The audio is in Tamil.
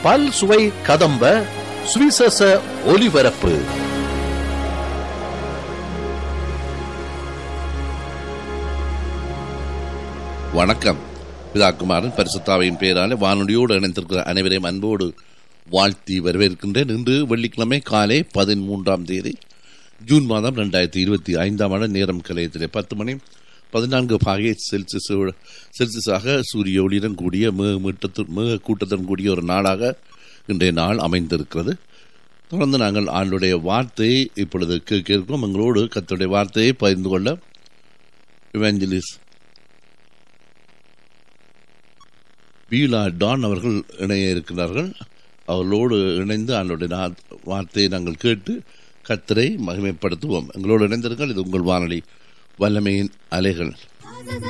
பல் சுவை கதம்ப சுவிசேஷ ஒலிபரப்பு வணக்கம் பிதாக்குமாரன் பரிசுத்தாவையின் பெயரால வானொலியோடு இணைந்திருக்கிற அனைவரையும் அன்போடு வாழ்த்தி வரவேற்கின்றேன் இன்று வெள்ளிக்கிழமை காலை பதிமூன்றாம் தேதி ஜூன் மாதம் ரெண்டாயிரத்தி இருபத்தி ஐந்தாம் ஆண்டு நேரம் கலையத்திலே பத்து மணி பதினான்கு பாகை செல்சியஸ் செல்சியஸாக சூரிய ஒளியுடன் கூடிய மிக மீட்டத்து மிக கூட்டத்துடன் கூடிய ஒரு நாளாக இன்றைய நாள் அமைந்திருக்கிறது தொடர்ந்து நாங்கள் ஆண்டுடைய வார்த்தையை இப்பொழுது கேட்க இருக்கிறோம் எங்களோடு கத்துடைய வார்த்தையை பகிர்ந்து கொள்ள இவாஞ்சலிஸ் பீலா டான் அவர்கள் இணைய இருக்கிறார்கள் அவர்களோடு இணைந்து ஆண்டுடைய நா- வார்த்தையை நாங்கள் கேட்டு கத்தரை மகிமைப்படுத்துவோம் எங்களோடு இணைந்திருங்கள் இது உங்கள் வானொலி வல்லமையின் அலைகள்